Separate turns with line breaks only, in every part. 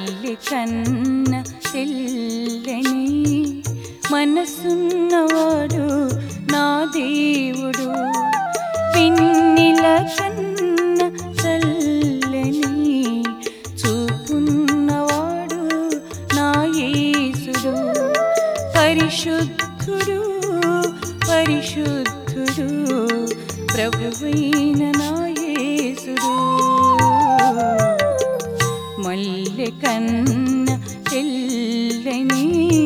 మల్లె కన్న తెల్లని మనసున్నవాడు నా దేవుడు పిన్నిల కన్న చల్లని చూపున్నవాడు నా యేసుడు పరిశుద్ధుడు పరిశుద్ధుడు ప్రభువైన నా యేసుడు మల్లె కన్న తెల్లని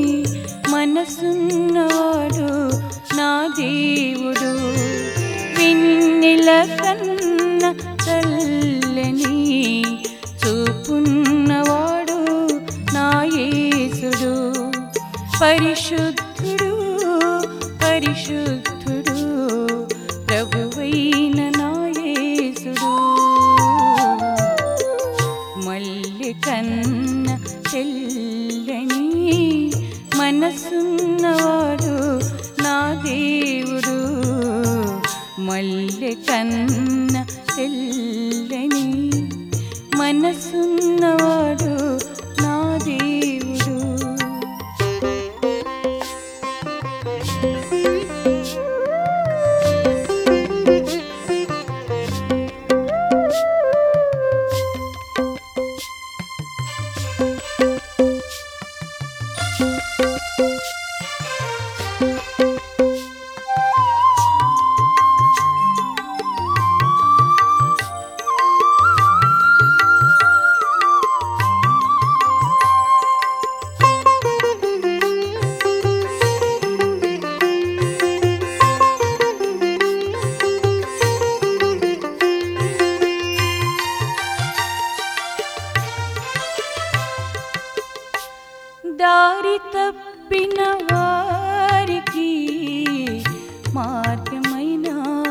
మనసున్నవాడు నా దేవుడు పిన్నెల కన్న చల్లని చూపున్నవాడు నా యేసుడు పరిశుద్ధుడు పరిశుద్ధుడు ప్రభువైన నా యేసుడు మల్లె కన్న తెల్లని మనసున్నవాడు నా దేవుడు మల్లె కన్న తెల్లని మనసున్నవాడు నా దేవుడు దారి తప్పిన వారికి మార్గమైన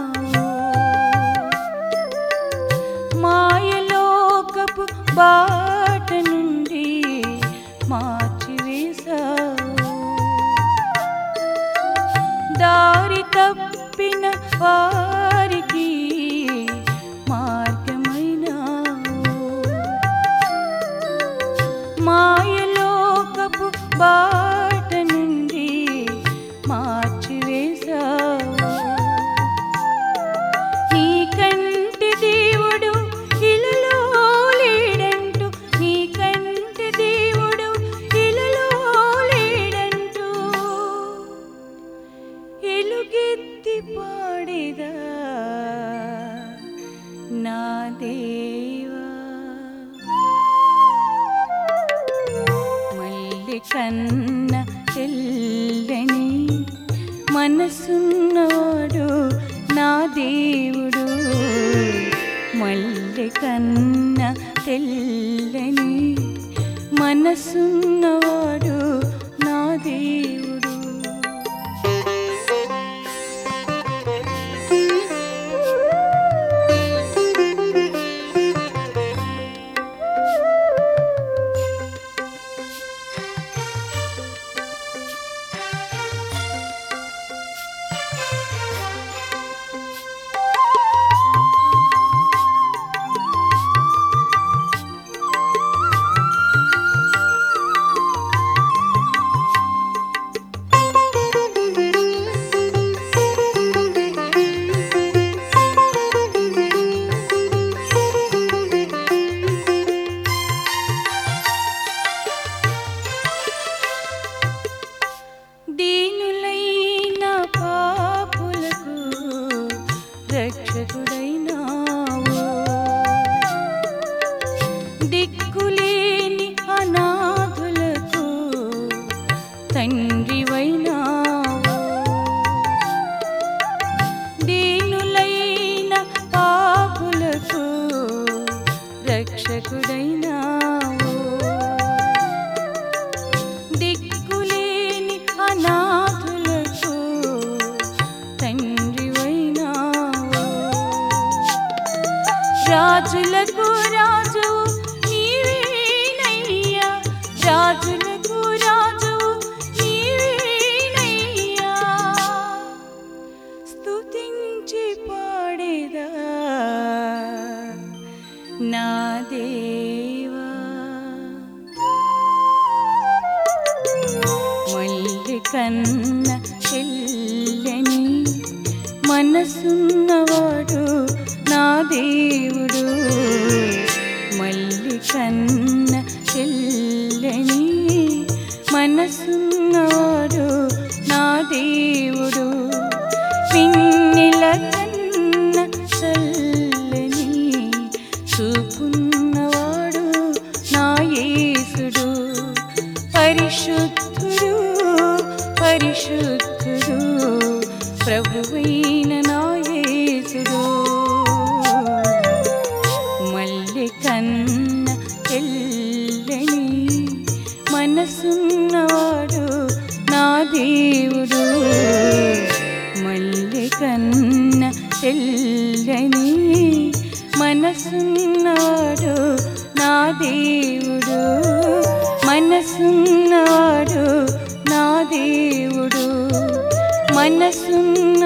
మాయలోకపు బాట నుండి మార్చివేశావు దారి తప్పిన వారికి మార్గమైనావు మాయలోకపు బాట నుండి మార్చివేశావు నీ కంటి దేవుడు ఇలలో లేడంటూ నీ కంటి దేవుడు ఇలలో లేడంటూ ఎలుగెత్తి పాడేదా నా దేవా మల్లె కన్న తెల్లని మనసున్నవాడు నా దేవుడు మల్లె కన్న తెల్లని మనసున్నవాడు నా దేవుడు కన్న చెల్లని మనసున్నవాడు నా దేవుడు మల్లి కన్న చెల్లని మనసున్నవాడు నా దేవుడు పిన్నెల కన్న చల్లని చూపున్నవాడు నా యేసుడు పరిశుద్ధుడు పరిశుద్ధుడు ప్రభువైన నా యేసుడు మల్లె కన్న తెల్లని మనసున్నవాడు నా దేవుడు మల్లె కన్న తెల్లని మనసున్నవాడు నా దేవుడు మనసున్నవాడు నా దేవుడు మనసున్న